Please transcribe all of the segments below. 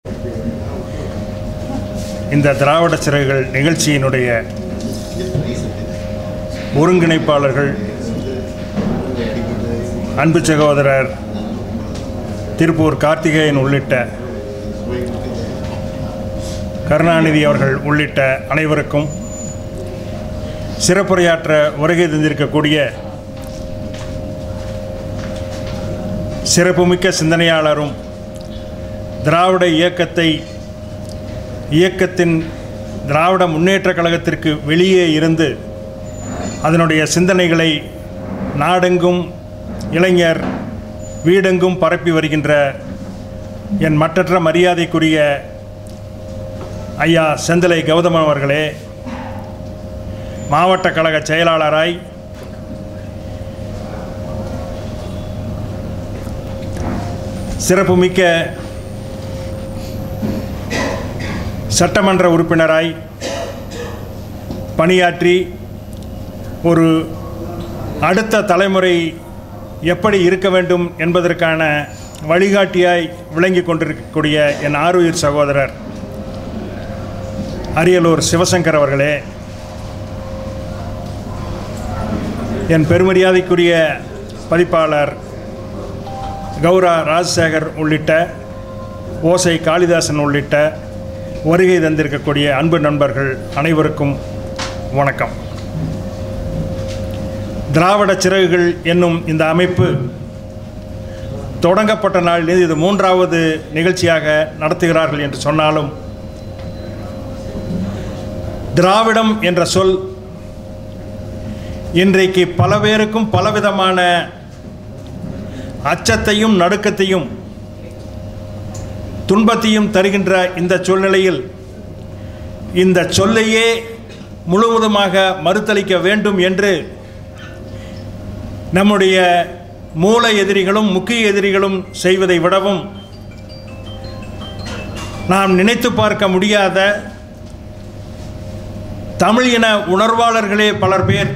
இந்த திராவிட சிறகுகள் நிகழ்ச்சியினுடைய ஒருங்கிணைப்பாளர்கள் அன்பு சகோதரர் திருப்பூர் கார்த்திகேயன் உள்ளிட்ட கருணாநிதி அவர்கள் உள்ளிட்ட அனைவருக்கும் சிறப்புரையாற்ற வருகை தந்திருக்கக்கூடிய சிறப்புமிக்க சிந்தனையாளரும் திராவிட இயக்கத்தை இயக்கத்தின் திராவிட முன்னேற்றக் கழகத்திற்கு வெளியே இருந்து அதனுடைய சிந்தனைகளை நாடெங்கும் இளைஞர் வீடெங்கும் பரப்பி வருகின்ற என் மற்றற்ற மரியாதைக்குரிய ஐயா செந்திலை கௌதமன் அவர்களே மாவட்ட கழக செயலாளராய் சிறப்புமிக்க சட்டமன்ற உறுப்பினராய் பணியாற்றி ஒரு அடுத்த தலைமுறை எப்படி இருக்க வேண்டும் என்பதற்கான வழிகாட்டியாய் விளங்கி கொண்டிருக்கக்கூடிய என் ஆருயிர் சகோதரர் அரியலூர் சிவசங்கர் அவர்களே என் பெருமரியாதைக்குரிய பதிப்பாளர் கௌரா ராஜசேகர் உள்ளிட்ட ஓசை காளிதாசன் உள்ளிட்ட வருகை தந்திருக்கக்கூடிய அன்பு நண்பர்கள் அனைவருக்கும் வணக்கம் திராவிட சிறகுகள் என்னும் இந்த அமைப்பு தொடங்கப்பட்ட நாளில் இது மூன்றாவது நிகழ்ச்சியாக நடத்துகிறார்கள் என்று சொன்னாலும் திராவிடம் என்ற சொல் இன்றைக்கு பல பேருக்கும் பலவிதமான அச்சத்தையும் நடுக்கத்தையும் துன்பத்தையும் தருகின்ற இந்த சூழ்நிலையில் இந்த சொல்லையே முழுவதுமாக மறுத்தளிக்க வேண்டும் என்று நம்முடைய மூல எதிரிகளும் முக்கிய எதிரிகளும் செய்வதை விடவும் நாம் நினைத்து பார்க்க முடியாத தமிழ் இன உணர்வாளர்களே பலர் பேர்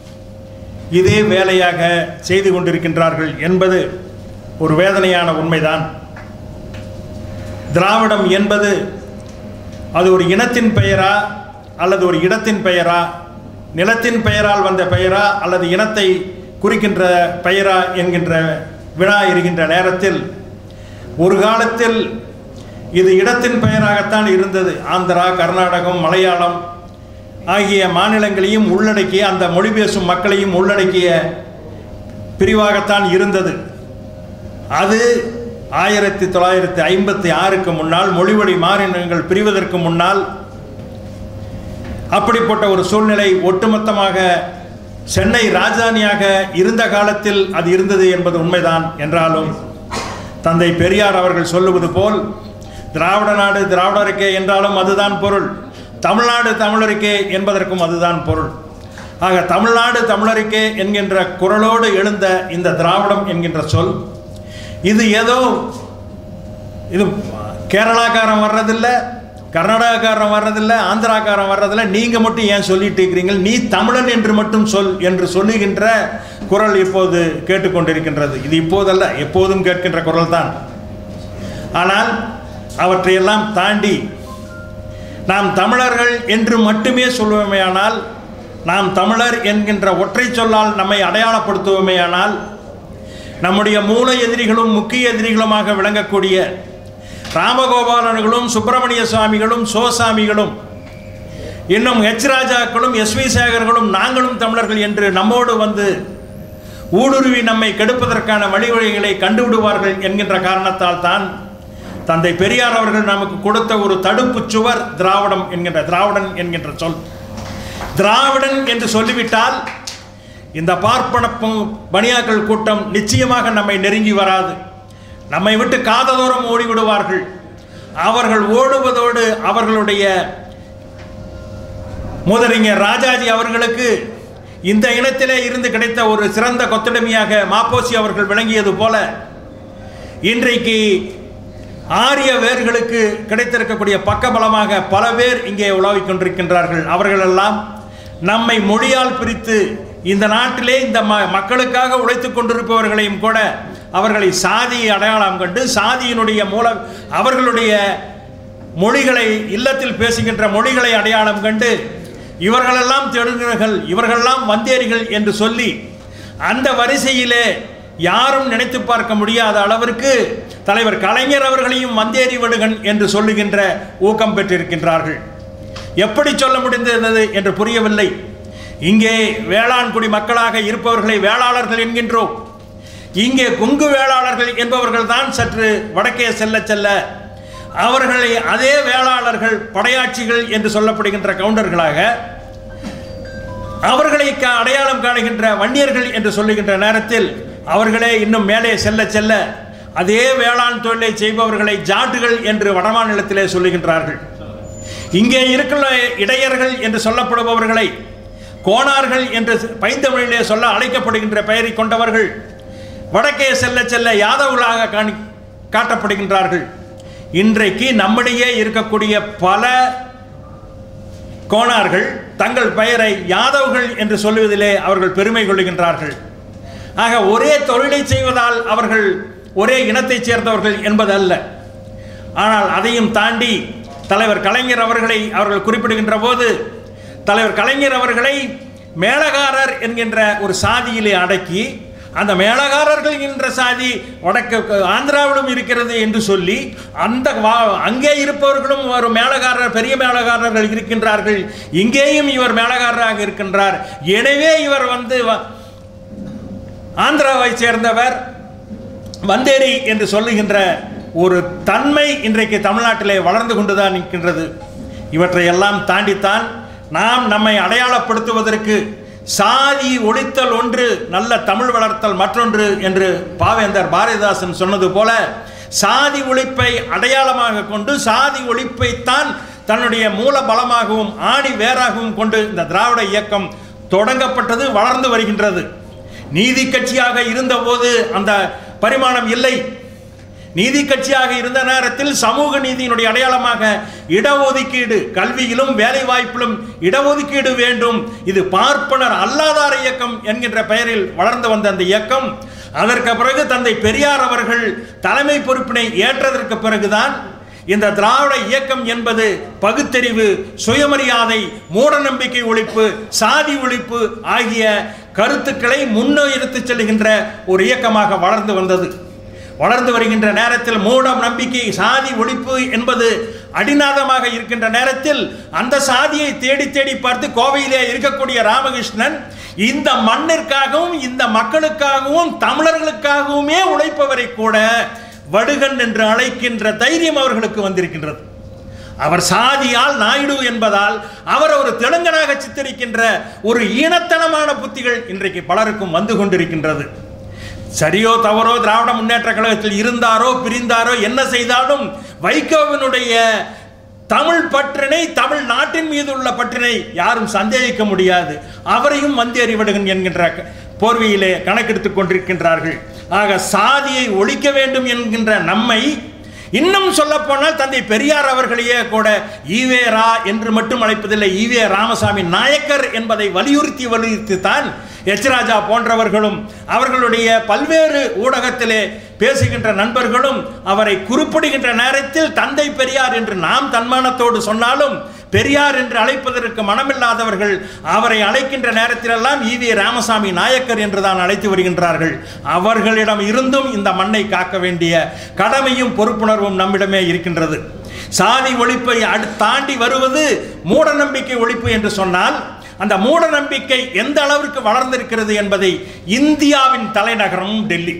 இதே வேலையாக செய்து கொண்டிருக்கின்றார்கள் என்பது ஒரு வேதனையான உண்மைதான் திராவிடம் என்பது அது ஒரு இனத்தின் பெயரா அல்லது ஒரு இடத்தின் பெயரா நிலத்தின் பெயரால் வந்த பெயரா அல்லது இனத்தை குறிக்கின்ற பெயரா என்கின்ற வினா இருக்கின்ற நேரத்தில் ஒரு காலத்தில் இது இடத்தின் பெயராகத்தான் இருந்தது ஆந்திரா கர்நாடகம் மலையாளம் ஆகிய மாநிலங்களையும் உள்ளடக்கிய அந்த மொழி பேசும் மக்களையும் உள்ளடக்கிய பிரிவாகத்தான் இருந்தது அது ஆயிரத்தி தொள்ளாயிரத்தி ஐம்பத்தி ஆறுக்கு முன்னால் மொழிவழி மாநிலங்கள் பிரிவதற்கு முன்னால் அப்படிப்பட்ட ஒரு சூழ்நிலை ஒட்டுமொத்தமாக சென்னை ராஜதானியாக இருந்த காலத்தில் அது இருந்தது என்பது உண்மைதான் என்றாலும் தந்தை பெரியார் அவர்கள் சொல்லுவது போல் திராவிட நாடு திராவிடருக்கே என்றாலும் அதுதான் பொருள் தமிழ்நாடு தமிழருக்கே என்பதற்கும் அதுதான் பொருள் ஆக தமிழ்நாடு தமிழருக்கே என்கின்ற குரலோடு எழுந்த இந்த திராவிடம் என்கின்ற சொல் இது ஏதோ இது கேரளாக்காரன் வர்றதில்லை கர்நாடகாக்காரன் வர்றதில்லை ஆந்திராக்காரன் வர்றதில்லை நீங்கள் மட்டும் ஏன் சொல்லிட்டு இருக்கிறீங்க நீ தமிழன் என்று மட்டும் சொல் என்று சொல்லுகின்ற குரல் இப்போது கேட்டுக்கொண்டிருக்கின்றது இது இப்போதல்ல எப்போதும் கேட்கின்ற குரல் தான் ஆனால் அவற்றையெல்லாம் தாண்டி நாம் தமிழர்கள் என்று மட்டுமே சொல்லுவோமேயானால் நாம் தமிழர் என்கின்ற ஒற்றை சொல்லால் நம்மை அடையாளப்படுத்துவோமேயானால் நம்முடைய மூல எதிரிகளும் முக்கிய எதிரிகளுமாக விளங்கக்கூடிய ராமகோபாலன்களும் சுப்பிரமணிய சுவாமிகளும் சோசாமிகளும் இன்னும் ஹெச் ராஜாக்களும் எஸ் வி சேகர்களும் நாங்களும் தமிழர்கள் என்று நம்மோடு வந்து ஊடுருவி நம்மை கெடுப்பதற்கான வழிவழிகளை கண்டுவிடுவார்கள் என்கின்ற காரணத்தால் தான் தந்தை பெரியார் அவர்கள் நமக்கு கொடுத்த ஒரு தடுப்பு சுவர் திராவிடம் என்கின்ற திராவிடன் என்கின்ற சொல் திராவிடன் என்று சொல்லிவிட்டால் இந்த பார்ப்பன பனியாக்கள் கூட்டம் நிச்சயமாக நம்மை நெருங்கி வராது நம்மை விட்டு காததோரம் ஓடிவிடுவார்கள் அவர்கள் ஓடுவதோடு அவர்களுடைய முதலிஞர் ராஜாஜி அவர்களுக்கு இந்த இனத்திலே இருந்து கிடைத்த ஒரு சிறந்த கொத்தடிமையாக மாப்போசி அவர்கள் விளங்கியது போல இன்றைக்கு ஆரிய வேர்களுக்கு கிடைத்திருக்கக்கூடிய பக்கபலமாக பல பேர் இங்கே உலாவிக் கொண்டிருக்கின்றார்கள் அவர்களெல்லாம் நம்மை மொழியால் பிரித்து இந்த நாட்டிலே இந்த ம மக்களுக்காக உழைத்து கொண்டிருப்பவர்களையும் கூட அவர்களை சாதியை அடையாளம் கண்டு சாதியினுடைய மூல அவர்களுடைய மொழிகளை இல்லத்தில் பேசுகின்ற மொழிகளை அடையாளம் கண்டு இவர்களெல்லாம் தெலுங்கர்கள் இவர்களெல்லாம் வந்தேரிகள் என்று சொல்லி அந்த வரிசையிலே யாரும் நினைத்து பார்க்க முடியாத அளவிற்கு தலைவர் கலைஞர் அவர்களையும் வந்தேரி வடுகன் என்று சொல்லுகின்ற ஊக்கம் பெற்றிருக்கின்றார்கள் எப்படி சொல்ல முடிந்தது என்று புரியவில்லை இங்கே வேளாண்குடி மக்களாக இருப்பவர்களை வேளாளர்கள் என்கின்றோம் இங்கே கொங்கு வேளாளர்கள் என்பவர்கள் தான் சற்று வடக்கே செல்ல செல்ல அவர்களை அதே வேளாளர்கள் படையாட்சிகள் என்று சொல்லப்படுகின்ற கவுண்டர்களாக அவர்களை க- அடையாளம் காணுகின்ற வன்னியர்கள் என்று சொல்லுகின்ற நேரத்தில் அவர்களே இன்னும் மேலே செல்ல செல்ல அதே வேளாண் தொழிலை செய்பவர்களை ஜாட்டுகள் என்று வடமாநிலத்திலே சொல்லுகின்றார்கள் இங்கே இருக்கிற இடையர்கள் என்று சொல்லப்படுபவர்களை கோணார்கள் என்று பைந்தமிழிலே சொல்ல அழைக்கப்படுகின்ற பெயரை கொண்டவர்கள் வடக்கே செல்ல செல்ல யாதவர்களாக காணி காட்டப்படுகின்றார்கள் இன்றைக்கு நம்மிடையே இருக்கக்கூடிய பல கோணார்கள் தங்கள் பெயரை யாதவ்கள் என்று சொல்லுவதிலே அவர்கள் பெருமை கொள்ளுகின்றார்கள் ஆக ஒரே தொழிலை செய்வதால் அவர்கள் ஒரே இனத்தைச் சேர்ந்தவர்கள் என்பதல்ல ஆனால் அதையும் தாண்டி தலைவர் கலைஞர் அவர்களை அவர்கள் குறிப்பிடுகின்ற போது தலைவர் கலைஞர் அவர்களை மேலகாரர் என்கின்ற ஒரு சாதியிலே அடக்கி அந்த மேலகாரர்கள் என்ற சாதி வடக்கு ஆந்திராவிலும் இருக்கிறது என்று சொல்லி அந்த வா- அங்கே இருப்பவர்களும் ஒரு மேலகாரர் பெரிய மேலகாரர்கள் இருக்கின்றார்கள் இங்கேயும் இவர் மேலகாரராக இருக்கின்றார் எனவே இவர் வந்து வ- ஆந்திராவை சேர்ந்தவர் வந்தேரி என்று சொல்லுகின்ற ஒரு தன்மை இன்றைக்கு தமிழ்நாட்டிலே வளர்ந்து கொண்டுதான் நிற்கின்றது இவற்றை எல்லாம் தாண்டித்தான் நாம் நம்மை அடையாளப்படுத்துவதற்கு சாதி ஒழித்தல் ஒன்று நல்ல தமிழ் வளர்த்தல் மற்றொன்று என்று பாவேந்தர் பாரதிதாசன் சொன்னது போல சாதி ஒழிப்பை அடையாளமாக கொண்டு சாதி ஒழிப்பைத்தான் தன்னுடைய மூல பலமாகவும் ஆணி வேராகவும் கொண்டு இந்த திராவிட இயக்கம் தொடங்கப்பட்டது வளர்ந்து வருகின்றது நீதி கட்சியாக இருந்தபோது அந்த பரிமாணம் இல்லை நீதி கட்சியாக இருந்த நேரத்தில் சமூக நீதியினுடைய அடையாளமாக இடஒதுக்கீடு கல்வியிலும் வேலை வாய்ப்பிலும் இடஒதுக்கீடு வேண்டும் இது பார்ப்பனர் அல்லாதார இயக்கம் என்கின்ற பெயரில் வளர்ந்து வந்த அந்த இயக்கம் அதற்கு பிறகு தந்தை பெரியார் அவர்கள் தலைமை பொறுப்பினை ஏற்றதற்கு பிறகுதான் இந்த திராவிட இயக்கம் என்பது பகுத்தறிவு சுயமரியாதை மூடநம்பிக்கை ஒழிப்பு சாதி ஒழிப்பு ஆகிய கருத்துக்களை முன்னெடுத்துச் செல்கின்ற ஒரு இயக்கமாக வளர்ந்து வந்தது வளர்ந்து வருகின்ற நேரத்தில் மூடம் நம்பிக்கை சாதி ஒழிப்பு என்பது அடிநாதமாக இருக்கின்ற நேரத்தில் அந்த சாதியை தேடி தேடி பார்த்து கோவையிலே இருக்கக்கூடிய ராமகிருஷ்ணன் இந்த மண்ணிற்காகவும் இந்த மக்களுக்காகவும் தமிழர்களுக்காகவுமே உழைப்பவரை கூட வடுகன் என்று அழைக்கின்ற தைரியம் அவர்களுக்கு வந்திருக்கின்றது அவர் சாதியால் நாயுடு என்பதால் அவர் ஒரு தெலுங்கனாக சித்தரிக்கின்ற ஒரு ஈனத்தனமான புத்திகள் இன்றைக்கு பலருக்கும் வந்து கொண்டிருக்கின்றது சரியோ தவறோ திராவிட முன்னேற்ற கழகத்தில் இருந்தாரோ பிரிந்தாரோ என்ன செய்தாலும் வைகோவினுடைய தமிழ் பற்றினை தமிழ் நாட்டின் மீது உள்ள பற்றினை யாரும் சந்தேகிக்க முடியாது அவரையும் வந்தேறி விடுகன் என்கின்ற க- போர்வையிலே கணக்கெடுத்துக் கொண்டிருக்கின்றார்கள் ஆக சாதியை ஒழிக்க வேண்டும் என்கின்ற நம்மை இன்னும் சொல்லப்போனால் தந்தை பெரியார் அவர்களையே கூட ஈவேரா என்று மட்டும் அழைப்பதில்லை ஈவே ராமசாமி நாயக்கர் என்பதை வலியுறுத்தி வலியுறுத்தி தான் எச் ராஜா போன்றவர்களும் அவர்களுடைய பல்வேறு ஊடகத்திலே பேசுகின்ற நண்பர்களும் அவரை குறிப்பிடுகின்ற நேரத்தில் தந்தை பெரியார் என்று நாம் தன்மானத்தோடு சொன்னாலும் பெரியார் என்று அழைப்பதற்கு மனமில்லாதவர்கள் அவரை அழைக்கின்ற நேரத்திலெல்லாம் ஈவி ராமசாமி நாயக்கர் என்று தான் அழைத்து வருகின்றார்கள் அவர்களிடம் இருந்தும் இந்த மண்ணை காக்க வேண்டிய கடமையும் பொறுப்புணர்வும் நம்மிடமே இருக்கின்றது சாதி ஒழிப்பை அடு தாண்டி வருவது மூடநம்பிக்கை ஒழிப்பு என்று சொன்னால் அந்த மூட நம்பிக்கை எந்த அளவிற்கு வளர்ந்திருக்கிறது என்பதை இந்தியாவின் தலைநகரம் டெல்லி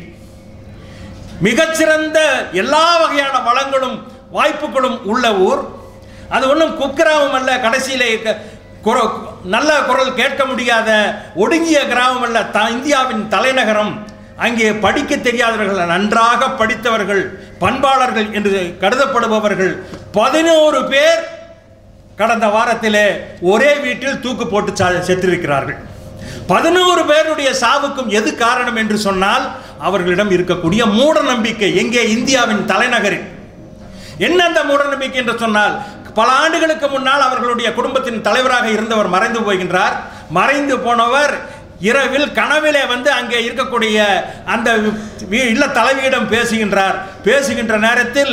மிகச்சிறந்த எல்லா வகையான வளங்களும் வாய்ப்புகளும் உள்ள ஊர் அது ஒன்றும் குக்கிராமம் அல்ல கடைசியிலே க- குர- நல்ல குரல் கேட்க முடியாத ஒடுங்கிய கிராமம் அல்ல த இந்தியாவின் தலைநகரம் அங்கே படிக்க தெரியாதவர்கள் நன்றாக படித்தவர்கள் பண்பாளர்கள் என்று கருதப்படுபவர்கள் பதினோரு பேர் கடந்த வாரத்திலே ஒரே வீட்டில் தூக்கு போட்டு சா- செத்திருக்கிறார்கள் பதினோரு பேருடைய சாவுக்கும் எது காரணம் என்று சொன்னால் அவர்களிடம் இருக்கக்கூடிய மூட நம்பிக்கை எங்கே இந்தியாவின் தலைநகரில் என்ன அந்த மூட நம்பிக்கை என்று சொன்னால் பல ஆண்டுகளுக்கு முன்னால் அவர்களுடைய குடும்பத்தின் தலைவராக இருந்தவர் மறைந்து போகின்றார் மறைந்து போனவர் இரவில் கனவிலே வந்து அங்கே இருக்கக்கூடிய அந்த வீ- இல்ல தலைவியிடம் பேசுகின்றார் பேசுகின்ற நேரத்தில்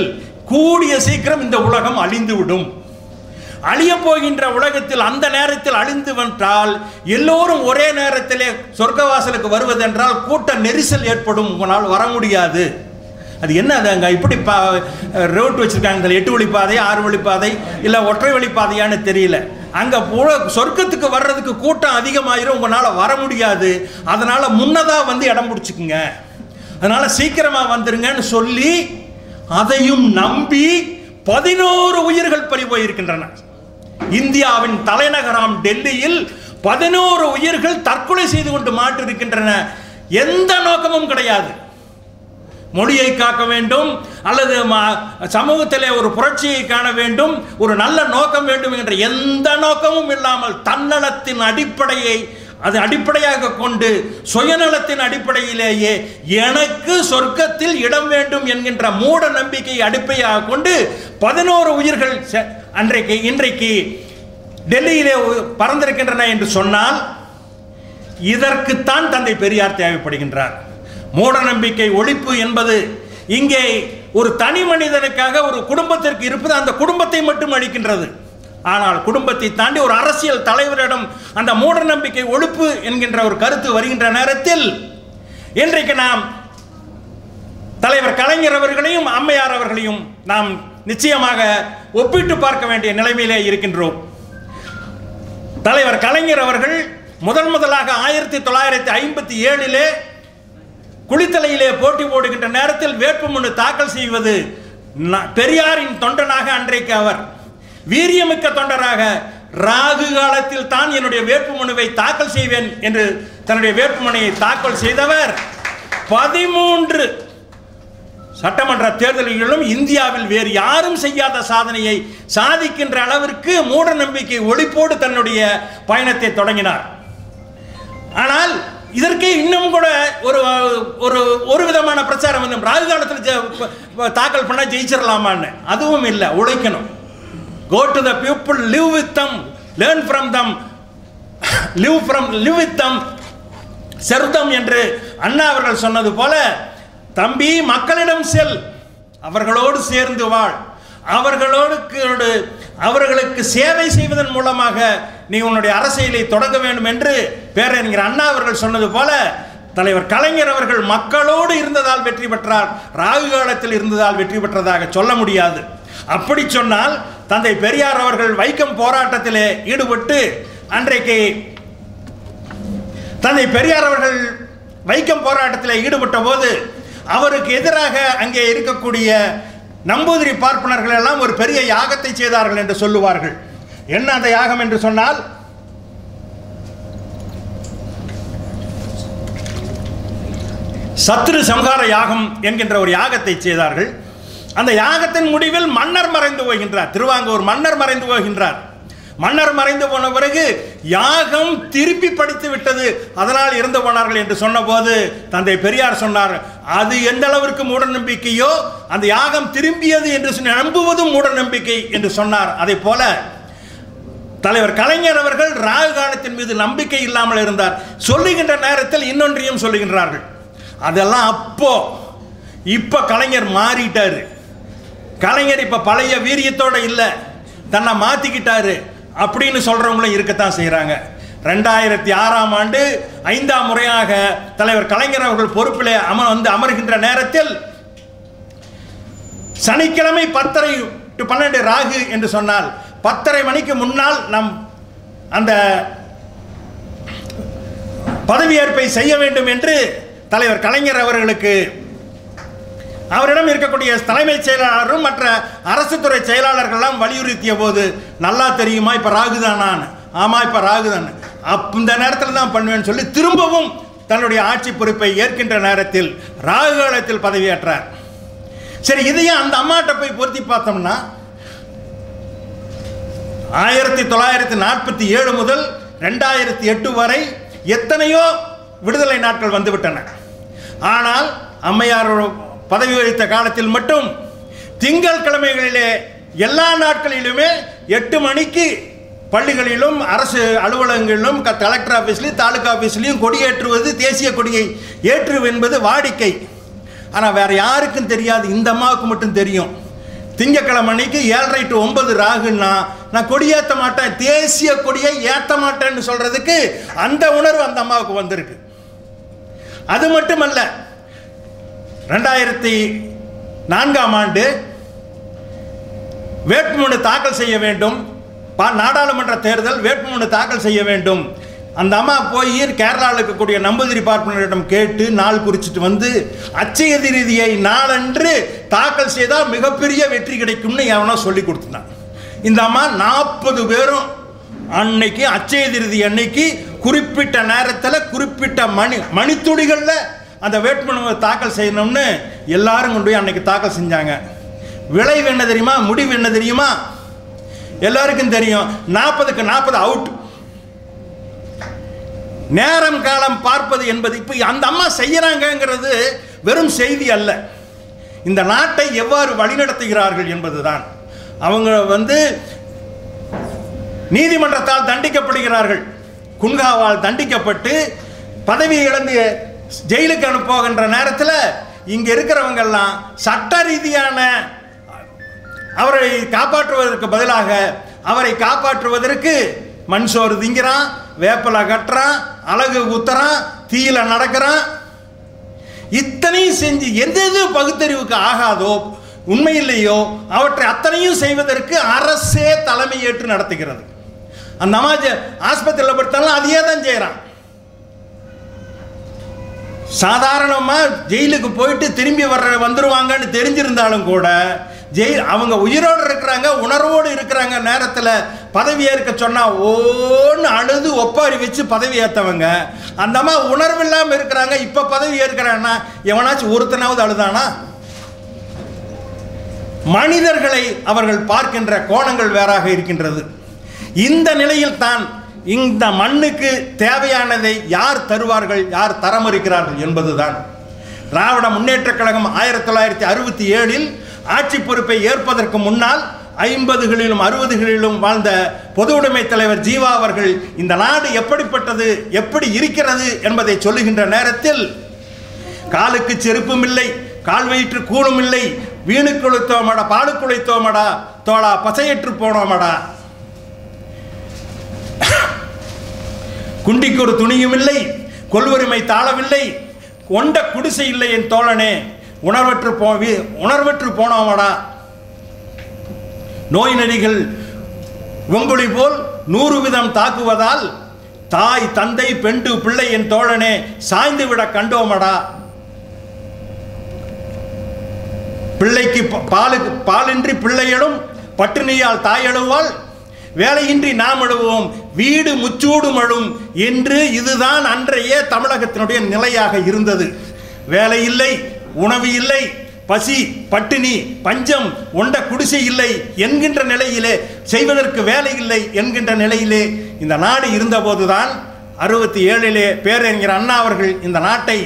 கூடிய சீக்கிரம் இந்த உலகம் அழிந்துவிடும் அழிய போகின்ற உலகத்தில் அந்த நேரத்தில் அழிந்து வென்றால் எல்லோரும் ஒரே நேரத்திலே சொர்க்கவாசலுக்கு வருவதென்றால் கூட்ட நெரிசல் ஏற்படும் உங்களால் வர முடியாது அது என்ன அது அங்கே இப்படி பா ரோட் வச்சுருக்காங்க எட்டு வழிப்பாதை ஆறு வழிப்பாதை இல்லை ஒற்றை வழிப்பாதையான்னு தெரியல அங்கே புல சொர்க்கத்துக்கு வர்றதுக்கு கூட்டம் அதிகமாயிரும் உங்களால் வர முடியாது அதனால் முன்னதாக வந்து இடம் பிடிச்சிக்குங்க அதனால் சீக்கிரமாக வந்துருங்கன்னு சொல்லி அதையும் நம்பி பதினோரு உயிர்கள் பறி போயிருக்கின்றன இந்தியாவின் தலைநகராம் டெல்லியில் பதினோரு உயிர்கள் தற்கொலை செய்து கொண்டு மாட்டிருக்கின்றன எந்த நோக்கமும் கிடையாது மொழியை காக்க வேண்டும் அல்லது ம- சமூகத்திலே ஒரு புரட்சியை காண வேண்டும் ஒரு நல்ல நோக்கம் வேண்டும் என்ற எந்த நோக்கமும் இல்லாமல் தன்னலத்தின் அடிப்படையை அது அடிப்படையாக கொண்டு சுயநலத்தின் அடிப்படையிலேயே எனக்கு சொர்க்கத்தில் இடம் வேண்டும் என்கின்ற மூட நம்பிக்கையை அடிப்படையாக கொண்டு பதினோரு உயிர்கள் செ- அன்றைக்கு இன்றைக்கு டெல்லியிலே உ- பறந்திருக்கின்றன என்று சொன்னால் இதற்குத்தான் தந்தை பெரியார் தேவைப்படுகின்றார் மூட நம்பிக்கை ஒழிப்பு என்பது இங்கே ஒரு தனி மனிதனுக்காக ஒரு குடும்பத்திற்கு இருப்பது அந்த குடும்பத்தை மட்டும் அளிக்கின்றது ஆனால் குடும்பத்தை தாண்டி ஒரு அரசியல் தலைவரிடம் அந்த மூட நம்பிக்கை ஒழிப்பு என்கின்ற ஒரு கருத்து வருகின்ற நேரத்தில் இன்றைக்கு நாம் தலைவர் கலைஞர் அவர்களையும் அம்மையார் அவர்களையும் நாம் நிச்சயமாக ஒப்பிட்டு பார்க்க வேண்டிய நிலைமையிலே இருக்கின்றோம் தலைவர் கலைஞர் அவர்கள் முதன் முதலாக ஆயிரத்தி தொள்ளாயிரத்தி ஐம்பத்தி ஏழிலே குளித்தலையிலே போட்டி போடுகின்ற நேரத்தில் வேட்புமனு தாக்கல் செய்வது ந- பெரியாரின் தொண்டனாக அன்றைக்கு அவர் வீரியமிக்க தொண்டராக ராகு காலத்தில் தான் என்னுடைய வேட்புமனுவை தாக்கல் செய்வேன் என்று தன்னுடைய வேட்புமனுவை தாக்கல் செய்தவர் பதிமூன்று சட்டமன்ற தேர்தல்களிலும் இந்தியாவில் வேறு யாரும் செய்யாத சாதனையை சாதிக்கின்ற அளவிற்கு மூட நம்பிக்கை ஒழிப்போடு தன்னுடைய பயணத்தை தொடங்கினார் ஆனால் இதற்கே இன்னும் கூட ஒரு ஒரு ஒரு விதமான பிரச்சாரம் வந்து ராகு காலத்தில் ஜெ- ப- ப- தாக்கல் பண்ணால் ஜெயிச்சிடலாமான்னு அதுவும் இல்லை உழைக்கணும் go to the people live with them learn from them live from live with them செருதம் என்று அண்ணா அவர்கள் சொன்னது போல தம்பி மக்களிடம் செல் அவர்களோடு சேர்ந்து வாழ் அவர்களோடு அவர்களுக்கு சேவை செய்வதன் மூலமாக நீ உன்னுடைய அரசியலை தொடங்க வேண்டும் என்று பேரறிஞர் அண்ணா அவர்கள் சொன்னது போல தலைவர் கலைஞர் அவர்கள் மக்களோடு இருந்ததால் வெற்றி பெற்றார் ராகு காலத்தில் இருந்ததால் வெற்றி பெற்றதாக சொல்ல முடியாது அப்படி சொன்னால் தந்தை பெரியார் அவர்கள் வைக்கம் போராட்டத்திலே ஈடுபட்டு அன்றைக்கு தந்தை பெரியார் அவர்கள் வைக்கம் போராட்டத்தில் ஈடுபட்ட போது அவருக்கு எதிராக அங்கே இருக்கக்கூடிய நம்பூதிரி பார்ப்பனர்கள் எல்லாம் ஒரு பெரிய யாகத்தை செய்தார்கள் என்று சொல்லுவார்கள் என்ன அந்த யாகம் என்று சொன்னால் சத்ரு சம்ஹார யாகம் என்கின்ற ஒரு யாகத்தை செய்தார்கள் அந்த யாகத்தின் முடிவில் மன்னர் மறைந்து போகின்றார் திருவாங்கூர் மன்னர் மறைந்து போகின்றார் மன்னர் மறைந்து போன பிறகு யாகம் திருப்பி படித்து விட்டது அதனால் இறந்து போனார்கள் என்று சொன்னபோது தந்தை பெரியார் சொன்னார் அது எந்த அளவிற்கு மூட நம்பிக்கையோ அந்த யாகம் திரும்பியது என்று சொல்லி நம்புவதும் மூட நம்பிக்கை என்று சொன்னார் அதை போல தலைவர் கலைஞர் அவர்கள் ராகு காலத்தின் மீது நம்பிக்கை இல்லாமல் இருந்தார் சொல்லுகின்ற நேரத்தில் இன்னொன்றையும் சொல்லுகின்றார்கள் அதெல்லாம் அப்போ இப்ப கலைஞர் மாறிட்டாரு கலைஞர் இப்ப பழைய வீரியத்தோட இல்லை தன்னை மாத்திக்கிட்டாரு அப்படின்னு சொல்றவங்களும் இருக்கத்தான் செய்றாங்க ரெண்டாயிரத்தி ஆறாம் ஆண்டு ஐந்தாம் முறையாக தலைவர் கலைஞர் அவர்கள் பொறுப்பிலே அம வந்து அமர்கின்ற நேரத்தில் சனிக்கிழமை பத்தரை டு பன்னெண்டு ராகு என்று சொன்னால் பத்தரை மணிக்கு முன்னால் நம் அந்த பதவியேற்பை செய்ய வேண்டும் என்று தலைவர் கலைஞர் அவர்களுக்கு அவரிடம் இருக்கக்கூடிய தலைமைச் செயலாளரும் மற்ற அரசு துறை செயலாளர்கள்லாம் வலியுறுத்திய போது நல்லா தெரியுமா இப்போ ராகுதானான் ஆமாம் இப்போ ராகுதான் அப் இந்த நேரத்தில் தான் பண்ணுவேன்னு சொல்லி திரும்பவும் தன்னுடைய ஆட்சி பொறுப்பை ஏற்கின்ற நேரத்தில் ராகு காலத்தில் பதவியேற்றார் சரி இதையும் அந்த அம்மாட்ட போய் பொருத்தி பார்த்தோம்னா ஆயிரத்தி தொள்ளாயிரத்தி நாற்பத்தி ஏழு முதல் ரெண்டாயிரத்தி எட்டு வரை எத்தனையோ விடுதலை நாட்கள் வந்துவிட்டன ஆனால் அம்மையார் பதவி வகித்த காலத்தில் மட்டும் திங்கள் கிழமைகளிலே எல்லா நாட்களிலுமே எட்டு மணிக்கு பள்ளிகளிலும் அரசு அலுவலகங்களிலும் க- கலெக்டர் ஆஃபீஸ்லையும் தாலுகா ஆஃபீஸ்லையும் கொடியேற்றுவது தேசிய கொடியை ஏற்று என்பது வாடிக்கை ஆனால் வேற யாருக்கும் தெரியாது இந்த அம்மாவுக்கு மட்டும் தெரியும் திங்கக்கிழமை அன்னைக்கு ஏழரை டு ஒன்பது ராகுன்னா நான் கொடியேற்ற மாட்டேன் தேசிய கொடியை ஏற்ற மாட்டேன்னு சொல்றதுக்கு அந்த உணர்வு அந்த அம்மாவுக்கு வந்திருக்கு அது மட்டுமல்ல ரெண்டாயிரத்தி நான்காம் ஆண்டு வேட்புமனு தாக்கல் செய்ய வேண்டும் பா- நாடாளுமன்ற தேர்தல் வேட்புமனு தாக்கல் செய்ய வேண்டும் அந்த அம்மா போய் கேரளாவில் இருக்கக்கூடிய நம்பூதிரி பார்ப்பனரிடம் கேட்டு நாள் குறிச்சிட்டு வந்து அச்சய ரீதியை நாளன்று தாக்கல் செய்தால் மிகப்பெரிய வெற்றி கிடைக்கும்னு எவனோ சொல்லி கொடுத்துட்டான் இந்த அம்மா நாற்பது பேரும் அன்னைக்கு அச்சய திருதி அன்னைக்கு குறிப்பிட்ட நேரத்தில் குறிப்பிட்ட மணி மணித்துளிகளில் அந்த வேட்புமனுவை தாக்கல் செய்யணும்னு எல்லாரும் கொண்டு போய் அன்னைக்கு தாக்கல் செஞ்சாங்க விளைவு என்ன தெரியுமா முடிவு என்ன தெரியுமா எல்லாருக்கும் தெரியும் நாற்பதுக்கு நாற்பது அவுட் நேரம் காலம் பார்ப்பது என்பது இப்போ அந்த அம்மா செய்யறாங்கங்கிறது வெறும் செய்தி அல்ல இந்த நாட்டை எவ்வாறு வழிநடத்துகிறார்கள் என்பதுதான் அவங்க வந்து நீதிமன்றத்தால் தண்டிக்கப்படுகிறார்கள் குன்காவால் தண்டிக்கப்பட்டு பதவி இழந்து ஜெயிலுக்கு அனுப்புகின்ற நேரத்தில் இங்க இருக்கிறவங்கெல்லாம் சட்ட ரீதியான அவரை காப்பாற்றுவதற்கு பதிலாக அவரை காப்பாற்றுவதற்கு மண் சோறு திங்கிறான் வேப்பலை கட்டுறான் அழகு ஊத்துறான் தீயில நடக்கிறான் இத்தனையும் செஞ்சு எந்த எது பகுத்தறிவுக்கு ஆகாதோ உண்மையிலேயோ அவற்றை அத்தனையும் செய்வதற்கு அரசே தலைமை ஏற்று நடத்துகிறது அந்த அம்மா ஜெ- ஆஸ்பத்திரியில் படுத்தாலும் அதையே தான் செய்கிறான் சாதாரணமாக ஜெயிலுக்கு போயிட்டு திரும்பி வர்ற வந்துருவாங்கன்னு தெரிஞ்சிருந்தாலும் கூட ஜெயில் அவங்க உயிரோடு இருக்கிறாங்க உணர்வோடு இருக்கிறாங்க நேரத்தில் பதவி ஏற்க சொன்னால் ஓன்னு அழுது ஒப்பாரி வச்சு பதவி ஏற்றவங்க அந்த அம்மா உணர்வு இல்லாமல் இருக்கிறாங்க இப்போ பதவி ஏற்கிறான்னா எவனாச்சும் ஒருத்தனாவது அழுதானா மனிதர்களை அவர்கள் பார்க்கின்ற கோணங்கள் வேறாக இருக்கின்றது இந்த நிலையில் தான் இந்த மண்ணுக்கு தேவையானதை யார் தருவார்கள் யார் தரமறுக்கிறார்கள் என்பதுதான் திராவிட முன்னேற்றக் கழகம் ஆயிரத்தி தொள்ளாயிரத்தி அறுபத்தி ஏழில் ஆட்சி பொறுப்பை ஏற்பதற்கு முன்னால் ஐம்பதுகளிலும் அறுபதுகளிலும் வாழ்ந்த பொது உடைமை தலைவர் ஜீவா அவர்கள் இந்த நாடு எப்படிப்பட்டது எப்படி இருக்கிறது என்பதை சொல்லுகின்ற நேரத்தில் காலுக்கு செருப்பும் இல்லை கால் வயிற்று கூணும் இல்லை வீணுக்கு உழைத்தோமடா பாலுக்கு உழைத்தோமடா தோளா பசையற்று போனோமடா குண்டிக்கு ஒரு துணியும் இல்லை கொல்வரிமை தாளவில்லை கொண்ட குடிசை இல்லை என் தோழனே உணர்வற்று போ வி- உணர்வற்று போனோமடா நோய் நெறிகள் வெங்குழி போல் நூறு விதம் தாக்குவதால் தாய் தந்தை பெண்டு பிள்ளை என் தோழனே சாய்ந்து விட கண்டோமடா பிள்ளைக்கு ப- பாலுக்கு பாலின்றி பிள்ளையடும் பட்டினியால் தாய் அழுவாள் வேலையின்றி நாம் அழுவோம் வீடு முச்சூடும் அழும் என்று இதுதான் அன்றைய தமிழகத்தினுடைய நிலையாக இருந்தது வேலை இல்லை உணவு இல்லை பசி பட்டினி பஞ்சம் உண்ட குடிசை இல்லை என்கின்ற நிலையிலே செய்வதற்கு வேலை இல்லை என்கின்ற நிலையிலே இந்த நாடு இருந்தபோதுதான் அறுபத்தி ஏழிலே பேரறிஞர் அண்ணா அவர்கள் இந்த நாட்டை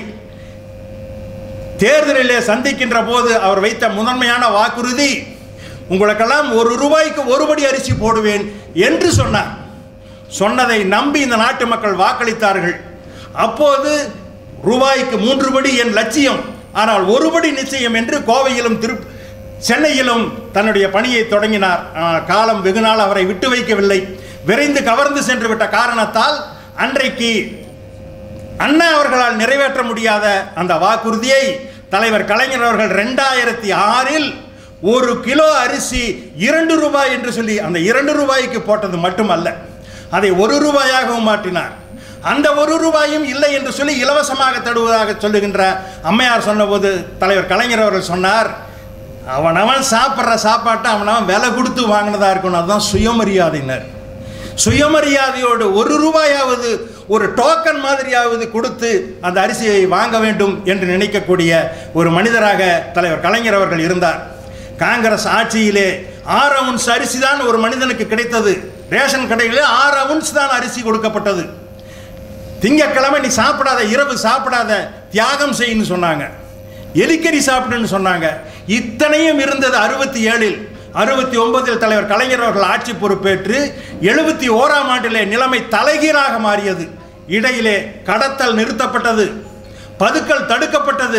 தேர்தலிலே சந்திக்கின்ற போது அவர் வைத்த முதன்மையான வாக்குறுதி உங்களுக்கெல்லாம் ஒரு ரூபாய்க்கு ஒருபடி அரிசி போடுவேன் என்று சொன்னார் சொன்னதை நம்பி இந்த நாட்டு மக்கள் வாக்களித்தார்கள் அப்போது ரூபாய்க்கு மூன்று படி என் லட்சியம் ஆனால் ஒருபடி நிச்சயம் என்று கோவையிலும் திரு சென்னையிலும் தன்னுடைய பணியை தொடங்கினார் ஆனால் காலம் வெகு நாள் அவரை விட்டு வைக்கவில்லை விரைந்து கவர்ந்து சென்று விட்ட காரணத்தால் அன்றைக்கு அண்ணா அவர்களால் நிறைவேற்ற முடியாத அந்த வாக்குறுதியை தலைவர் கலைஞர் அவர்கள் ரெண்டாயிரத்தி ஆறில் ஒரு கிலோ அரிசி இரண்டு ரூபாய் என்று சொல்லி அந்த இரண்டு ரூபாய்க்கு போட்டது மட்டுமல்ல அதை ஒரு ரூபாயாகவும் மாற்றினார் அந்த ஒரு ரூபாயும் இல்லை என்று சொல்லி இலவசமாக தருவதாக சொல்லுகின்ற அம்மையார் சொன்னபோது தலைவர் கலைஞர் அவர்கள் சொன்னார் அவனவன் சாப்பிட்ற சாப்பாட்டை அவனவன் விலை கொடுத்து வாங்கினதா இருக்கணும் அதுதான் சுயமரியாதையினர் சுயமரியாதையோடு ஒரு ரூபாயாவது ஒரு டோக்கன் மாதிரியாவது கொடுத்து அந்த அரிசியை வாங்க வேண்டும் என்று நினைக்கக்கூடிய ஒரு மனிதராக தலைவர் கலைஞர் அவர்கள் இருந்தார் காங்கிரஸ் ஆட்சியிலே ஆறு அவுன்ஸ் அரிசி தான் ஒரு மனிதனுக்கு கிடைத்தது ரேஷன் கடையிலே ஆறு அவுன்ஸ் தான் அரிசி கொடுக்கப்பட்டது திங்கக்கிழமை நீ சாப்பிடாத இரவு சாப்பிடாத தியாகம் செய்யுன்னு சொன்னாங்க எலிக்கறி சாப்பிடுன்னு சொன்னாங்க இத்தனையும் இருந்தது அறுபத்தி ஏழில் அறுபத்தி ஒன்பதில் தலைவர் கலைஞர் அவர்கள் ஆட்சி பொறுப்பேற்று எழுபத்தி ஓராம் ஆண்டிலே நிலைமை தலைகீழாக மாறியது இடையிலே கடத்தல் நிறுத்தப்பட்டது பதுக்கல் தடுக்கப்பட்டது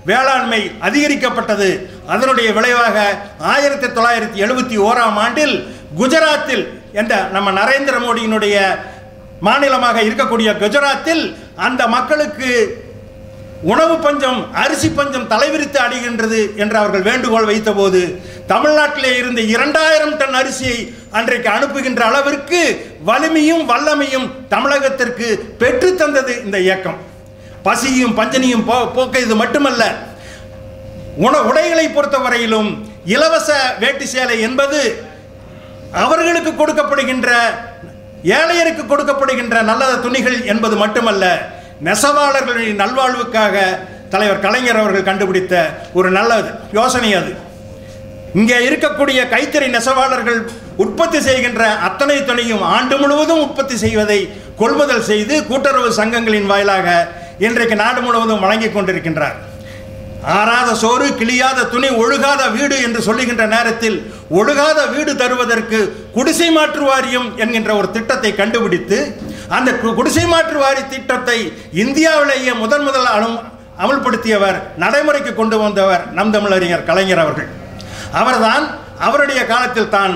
வேளாண்மை அதிகரிக்கப்பட்டது அதனுடைய விளைவாக ஆயிரத்தி தொள்ளாயிரத்தி எழுபத்தி ஓராம் ஆண்டில் குஜராத்தில் என்ற நம்ம நரேந்திர மோடியினுடைய மாநிலமாக இருக்கக்கூடிய குஜராத்தில் அந்த மக்களுக்கு உணவு பஞ்சம் அரிசி பஞ்சம் தலைவிரித்து அடைகின்றது என்று அவர்கள் வேண்டுகோள் வைத்தபோது தமிழ்நாட்டிலே இருந்து இரண்டாயிரம் டன் அரிசியை அன்றைக்கு அனுப்புகின்ற அளவிற்கு வலிமையும் வல்லமையும் தமிழகத்திற்கு பெற்று தந்தது இந்த இயக்கம் பசியும் பஞ்சனியும் போ போக்கியது மட்டுமல்ல உண உடைகளை பொறுத்தவரையிலும் இலவச வேட்டி சேலை என்பது அவர்களுக்கு கொடுக்கப்படுகின்ற ஏழையருக்கு கொடுக்கப்படுகின்ற நல்ல துணிகள் என்பது மட்டுமல்ல நெசவாளர்களின் நல்வாழ்வுக்காக தலைவர் கலைஞர் அவர்கள் கண்டுபிடித்த ஒரு நல்ல யோசனை அது இங்கே இருக்கக்கூடிய கைத்தறி நெசவாளர்கள் உற்பத்தி செய்கின்ற அத்தனை துணியும் ஆண்டு முழுவதும் உற்பத்தி செய்வதை கொள்முதல் செய்து கூட்டுறவு சங்கங்களின் வாயிலாக இன்றைக்கு நாடு முழுவதும் வழங்கிக் கொண்டிருக்கின்றார் ஆறாத சோறு கிளியாத துணி ஒழுகாத வீடு என்று சொல்லுகின்ற நேரத்தில் ஒழுகாத வீடு தருவதற்கு குடிசை மாற்று வாரியம் என்கின்ற ஒரு திட்டத்தை கண்டுபிடித்து அந்த கு- குடிசை மாற்று வாரி திட்டத்தை இந்தியாவிலேயே முதன் முதல் அனு அமல்படுத்தியவர் நடைமுறைக்கு கொண்டு வந்தவர் நம் தமிழறிஞர் கலைஞர் அவர்கள் அவர்தான் அவருடைய காலத்தில் தான்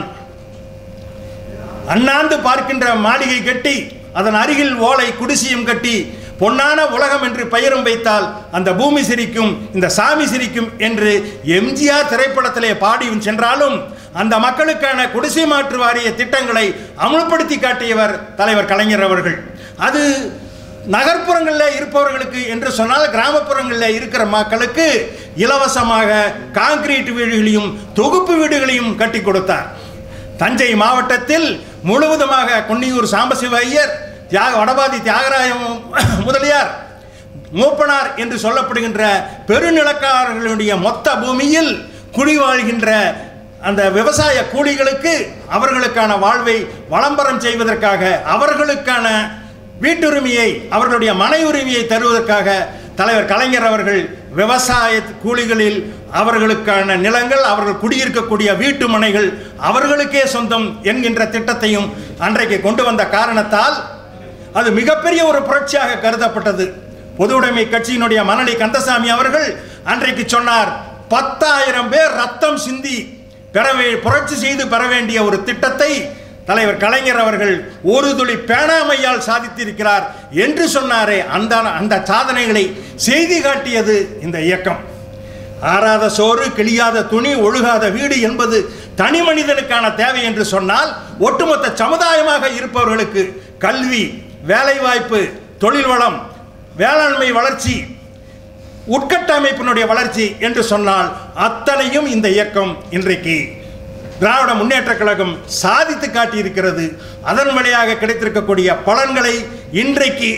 அண்ணாந்து பார்க்கின்ற மாளிகை கட்டி அதன் அருகில் ஓலை குடிசையும் கட்டி பொன்னான உலகம் என்று பெயரும் வைத்தால் அந்த பூமி சிரிக்கும் இந்த சாமி சிரிக்கும் என்று எம்ஜிஆர் திரைப்படத்திலே பாடி சென்றாலும் அந்த மக்களுக்கான குடிசை மாற்று வாரிய திட்டங்களை அமுல்படுத்தி காட்டியவர் தலைவர் கலைஞர் அவர்கள் அது நகர்ப்புறங்களில் இருப்பவர்களுக்கு என்று சொன்னால் கிராமப்புறங்களில் இருக்கிற மக்களுக்கு இலவசமாக கான்கிரீட் வீடுகளையும் தொகுப்பு வீடுகளையும் கட்டி கொடுத்தார் தஞ்சை மாவட்டத்தில் முழுவதுமாக கொன்னியூர் சாம்பசிவ ஐயர் தியாக வடபாதி தியாகராய முதலியார் மூப்பனார் என்று சொல்லப்படுகின்ற பெருநிலக்காரர்களுடைய மொத்த பூமியில் குடி வாழ்கின்ற அந்த விவசாய கூலிகளுக்கு அவர்களுக்கான வாழ்வை வளம்பரம் செய்வதற்காக அவர்களுக்கான வீட்டுரிமையை அவர்களுடைய மனை உரிமையை தருவதற்காக தலைவர் கலைஞர் அவர்கள் விவசாய கூலிகளில் அவர்களுக்கான நிலங்கள் அவர்கள் குடியிருக்கக்கூடிய வீட்டு மனைகள் அவர்களுக்கே சொந்தம் என்கின்ற திட்டத்தையும் அன்றைக்கு கொண்டு வந்த காரணத்தால் அது மிகப்பெரிய ஒரு புரட்சியாக கருதப்பட்டது பொது உடைமை கட்சியினுடைய மணலி கந்தசாமி அவர்கள் அன்றைக்கு சொன்னார் பத்தாயிரம் பேர் ரத்தம் சிந்தி பெற வே- புரட்சி செய்து பெற வேண்டிய ஒரு திட்டத்தை தலைவர் கலைஞர் அவர்கள் ஒரு துளி பேணாமையால் சாதித்திருக்கிறார் என்று சொன்னாரே அந்த அந்த சாதனைகளை செய்தி காட்டியது இந்த இயக்கம் ஆறாத சோறு கிளியாத துணி ஒழுகாத வீடு என்பது தனி மனிதனுக்கான தேவை என்று சொன்னால் ஒட்டுமொத்த சமுதாயமாக இருப்பவர்களுக்கு கல்வி வேலைவாய்ப்பு தொழில் வளம் வேளாண்மை வளர்ச்சி உட்கட்டமைப்பினுடைய வளர்ச்சி என்று சொன்னால் அத்தனையும் இந்த இயக்கம் இன்றைக்கு திராவிட முன்னேற்றக் கழகம் சாதித்து காட்டியிருக்கிறது அதன் வழியாக கிடைத்திருக்கக்கூடிய பலன்களை இன்றைக்கு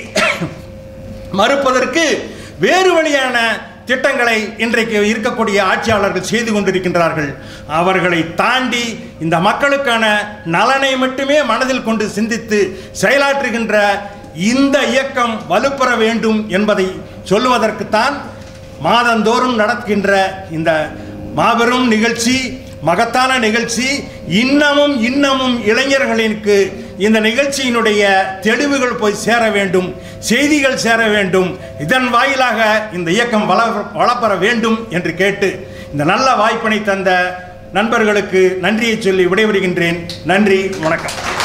மறுப்பதற்கு வேறு வழியான திட்டங்களை இன்றைக்கு இருக்கக்கூடிய ஆட்சியாளர்கள் செய்து கொண்டிருக்கின்றார்கள் அவர்களை தாண்டி இந்த மக்களுக்கான நலனை மட்டுமே மனதில் கொண்டு சிந்தித்து செயலாற்றுகின்ற இந்த இயக்கம் வலுப்பெற வேண்டும் என்பதை சொல்லுவதற்குத்தான் மாதந்தோறும் நடக்கின்ற இந்த மாபெரும் நிகழ்ச்சி மகத்தான நிகழ்ச்சி இன்னமும் இன்னமும் இளைஞர்களுக்கு இந்த நிகழ்ச்சியினுடைய தெளிவுகள் போய் சேர வேண்டும் செய்திகள் சேர வேண்டும் இதன் வாயிலாக இந்த இயக்கம் வள வளப்பெற வேண்டும் என்று கேட்டு இந்த நல்ல வாய்ப்பினை தந்த நண்பர்களுக்கு நன்றியை சொல்லி விடைபெறுகின்றேன் நன்றி வணக்கம்